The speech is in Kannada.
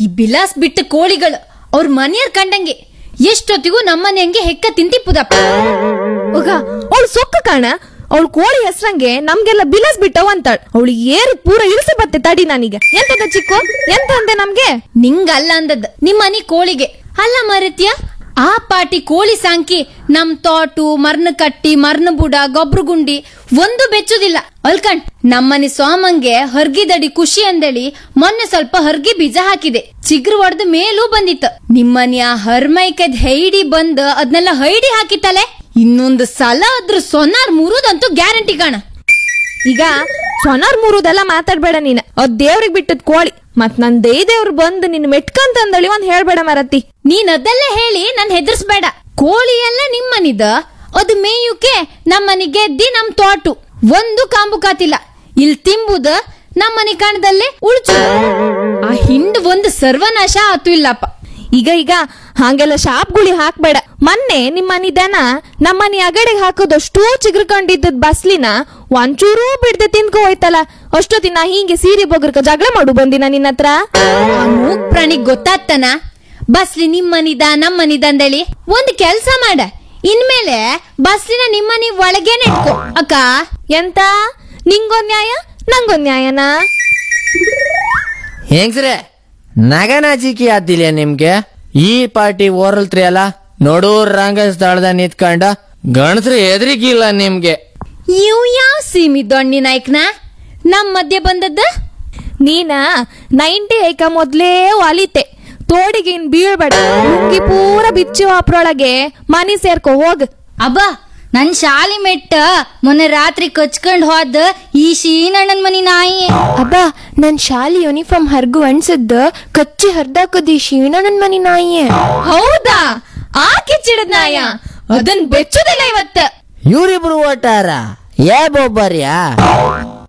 ಈ ಬಿಲಾಸ್ ಬಿಟ್ಟ ಕೋಳಿಗಳು ಅವ್ರ ಮನೆಯರ್ ಕಂಡಂಗೆ ಎಷ್ಟೊತ್ತಿಗೂ ನಮ್ಮನೆ ಹಂಗೆ ಹೆಕ್ಕ ತಿಂತಿಪ್ಪುದಪ್ಪ ಹೋಗ ಅವಳು ಸೊಕ್ಕ ಕಾಣ ಅವಳು ಕೋಳಿ ಹೆಸ್ರಂಗೆ ನಮ್ಗೆಲ್ಲ ಬಿಲಸ್ ಬಿಟ್ಟವ ಅಂತಾಳ ಅವಳು ಏರು ಪೂರ ಇಳಿಸಿ ಬತ್ತೆ ತಡಿ ನಾನೀಗ ಎಂತದ ಚಿಕ್ಕು ಎಂತ ಅಂದೆ ನಮ್ಗೆ ನಿಂಗಲ್ಲ ಅಂದದ್ ನಿಮ್ಮನಿ ಕೋಳಿಗೆ ಅಲ್ಲ ಮರತ್ಯ ಆ ಪಾಟಿ ಕೋಳಿ ಸಾಂಕಿ ನಮ್ ತೋಟು ಮರ್ನ ಕಟ್ಟಿ ಮರ್ನ ಬುಡ ಗೊಬ್ರು ಗುಂಡಿ ಒಂದು ಬೆಚ್ಚುದಿಲ್ಲ ಅಲ್ಕಂಡ್ ನಮ್ಮನೆ ಸೋಮಂಗೆ ಹರ್ಗಿದಡಿ ಖುಷಿ ಅಂದೇಳಿ ಮೊನ್ನೆ ಸ್ವಲ್ಪ ಹರ್ಗಿ ಬೀಜ ಹಾಕಿದೆ ಚಿಗ್ರು ಒಡ್ದ ಮೇಲೂ ಬಂದಿತ್ತು ನಿಮ್ಮನೆ ಆ ಹರ್ಮೈಕದ್ ಹೈಡಿ ಬಂದ್ ಅದ್ನೆಲ್ಲ ಹೈಡಿ ಹಾಕಿತ್ತಲೆ ಇನ್ನೊಂದು ಸಲ ಅದ್ರ ಸೊನಾರ್ ಮುರುದಂತೂ ಗ್ಯಾರಂಟಿ ಕಾಣ ಈಗ ಸೊನಾರ್ ಮೂರುದೆಲ್ಲ ಮಾತಾಡ್ಬೇಡ ನೀನ್ ಅದ್ ದೇವ್ರಿಗೆ ಬಿಟ್ಟದ್ ಕೋಳಿ ಮತ್ ನನ್ ದೈ ದೇವ್ರು ಬಂದು ನಿನ್ ಮೆಟ್ಕಂತಂದಳಿ ಒಂದ್ ಹೇಳ್ಬೇಡ ಮರತಿ ನೀನ್ ಅದೆಲ್ಲ ಹೇಳಿ ನನ್ ಹೆದರ್ಸ್ಬೇಡ ಕೋಳಿ ಎಲ್ಲ ನಿಮ್ಮನಿದ ಅದು ಮೇಯುಕೆ ನಮ್ಮನಿ ಗೆದ್ದಿ ನಮ್ ತೋಟು ಒಂದು ಕಾಂಬು ಕಾತಿಲ್ಲ ಇಲ್ ತಿಂಬುದ ನಮ್ಮನಿ ಕಾಣದಲ್ಲೇ ಉಳ್ಚು ಆ ಹಿಂಡ್ ಒಂದು ಸರ್ವನಾಶ ಆತು ಇಲ್ಲಪ್ಪ ಈಗ ಈಗ ಹಂಗೆಲ್ಲ ಶಾಪ್ಗುಳಿ ಹಾಕ್ಬೇಡ ಮೊನ್ನೆ ನಿಮ್ಮನಿ ದನ ನಮ್ಮನಿ ಅಗಡೆಗೆ ಹಾಕೋದಷ್ಟೂ ಚಿಗ್ರಕೊಂಡಿದ್ದದ್ ಬಸ್ಲಿನ ಒಂಚೂರೂ ಬಿಡ್ದೆ ತಿನ್ಕೊ ಹೋಯ್ತಲ್ಲ ಅಷ್ಟೊತ್ತಿನ ಹಿಂಗೆ ಸೀರೆ ಬೊಗ್ರಕ ಜಗಳ ಮಾಡು ಬಂದಿನ ನಿನ್ನ ಹತ್ರ ಆ ಮೂಕ್ ಪ್ರಾಣಿಗ್ ಗೊತ್ತಾಗ್ತಾನ ಬಸ್ಲಿ ನಿಮ್ಮನಿದ ನಮ್ಮನಿದ ಅಂದೇಳಿ ಒಂದ್ ಕೆಲ್ಸ ಮಾಡ ಇನ್ಮೇಲೆ ಬಸ್ಲಿನ ನಿಮ್ಮನಿ ಒಳಗೇನೆ ಇಟ್ಕೋ ಅಕ್ಕ ಎಂತ ನಿಂಗೊಂದ್ ನ್ಯಾಯ ನಂಗೊಂದ್ ನ್ಯಾಯನಾ ಹೆಂಗ್ಸ್ರೆ ನಗನಾಚಿಕೆ ಆದಿಲ್ಲ ನಿಮ್ಗೆ ಈ ಪಾರ್ಟಿ ಓರಲ್ತ್ರಿ ಅಲ್ಲ ನೋಡೂರ್ ರಂಗ ಸ್ಥಳದ ನಿಂತ್ಕೊಂಡ ಗಣಸ್ರು ಎದ್ರಿಗಿಲ್ಲ ನಿಮ್ಗೆ ಇವ್ ಯಾವ ಸೀಮಿ ದೊಣ್ಣಿ ನಾಯ್ಕನ ನಮ್ ಮಧ್ಯೆ ಬಂದದ್ದ ನೀನ ನೈಂಟಿ ಐಕ ಮೊದ್ಲೇ ವಾಲಿತೆ ತೋಡಿಗೆ ಇನ್ ಬೀಳ್ಬೇಡ ಲುಂಗಿ ಪೂರ ಬಿಚ್ಚಿ ಅಪ್ರೊಳಗೆ ಮನಿ ಸೇರ್ಕೊ ಹೋಗ್ ಅಬ್ಬ ನನ್ ಶಾಲಿ ಮೆಟ್ಟ ಮೊನ್ನೆ ರಾತ್ರಿ ಕಚ್ಕೊಂಡ್ ಹೋದ ಈ ಶೀನಣ್ಣನ್ ಮನಿ ನಾಯಿ ಅಬ್ಬ ನನ್ ಶಾಲಿ ಯೂನಿಫಾರ್ಮ್ ಹರ್ಗು ಅನ್ಸದ್ದ ಕಚ್ಚಿ ಹರ್ದಾಕದಿ ಶೀಣಣ್ಣನ್ ಮನಿ ನಾಯಿಯೇ ಹೌದಾ ಆ ಕಿಚ್ಚಿಡದ್ ನಾಯ ಅದನ್ ಬೆಚ್ಚುದಿಲ್ಲ ಇವತ್ತ ಇವ್ರಿಬ್ರು ಓಟಾರ ಏ ಬೊಬ್ಬರ್ಯಾ